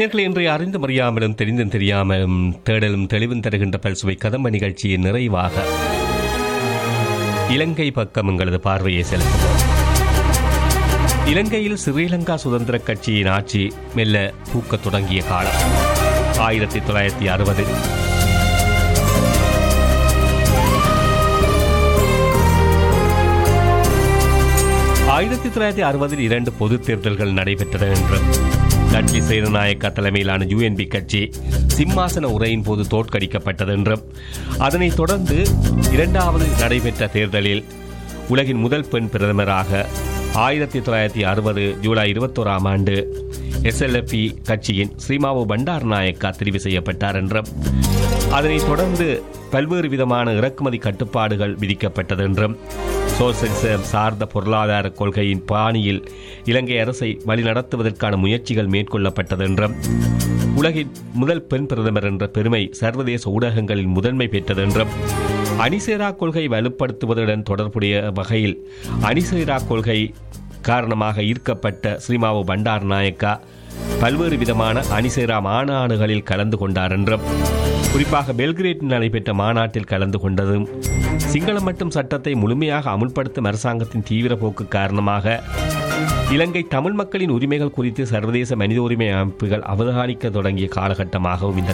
நேர்களை இன்றைய அறிந்தும் அறியாமலும் தெரிந்தும் தெரியாமலும் தேடலும் தெளிவும் தருகின்ற பல்சுவை கதம்ப நிகழ்ச்சியின் நிறைவாக இலங்கை பக்கம் எங்களது பார்வையை செலுத்துவோம் இலங்கையில் ஸ்ரீலங்கா சுதந்திர கட்சியின் ஆட்சி மெல்ல பூக்கத் தொடங்கிய காலம் ஆயிரத்தி தொள்ளாயிரத்தி அறுபது ஆயிரத்தி தொள்ளாயிரத்தி அறுபதில் இரண்டு பொதுத் தேர்தல்கள் நடைபெற்றன என்று லட்லி சேனநாயக்கா தலைமையிலான யுஎன்பி கட்சி சிம்மாசன உரையின் போது தோற்கடிக்கப்பட்டது என்றும் அதனைத் தொடர்ந்து இரண்டாவது நடைபெற்ற தேர்தலில் உலகின் முதல் பெண் பிரதமராக ஆயிரத்தி தொள்ளாயிரத்தி அறுபது ஜூலை இருபத்தோராம் ஆண்டு எஸ்எல்எப்பி கட்சியின் ஸ்ரீமாவு பண்டார் நாயக்கா தெரிவு செய்யப்பட்டார் என்றும் அதனைத் தொடர்ந்து பல்வேறு விதமான இறக்குமதி கட்டுப்பாடுகள் விதிக்கப்பட்டது என்றும் சோசலிசம் சார்ந்த பொருளாதார கொள்கையின் பாணியில் இலங்கை அரசை வழிநடத்துவதற்கான முயற்சிகள் மேற்கொள்ளப்பட்டது என்றும் உலகின் முதல் பெண் பிரதமர் என்ற பெருமை சர்வதேச ஊடகங்களில் முதன்மை பெற்றது என்றும் அணிசேரா கொள்கை வலுப்படுத்துவதுடன் தொடர்புடைய வகையில் அணிசேரா கொள்கை காரணமாக ஈர்க்கப்பட்ட ஸ்ரீமாவு பண்டார் நாயக்கா பல்வேறு விதமான அணிசேரா மாநாடுகளில் கலந்து கொண்டார் என்றும் குறிப்பாக பெல்கிரேட்டில் நடைபெற்ற மாநாட்டில் கலந்து கொண்டதும் சிங்களம் மட்டும் சட்டத்தை முழுமையாக அமுல்படுத்தும் அரசாங்கத்தின் தீவிர போக்கு காரணமாக இலங்கை தமிழ் மக்களின் உரிமைகள் குறித்து சர்வதேச மனித உரிமை அமைப்புகள் அவதானிக்க தொடங்கிய காலகட்டமாகவும் இந்த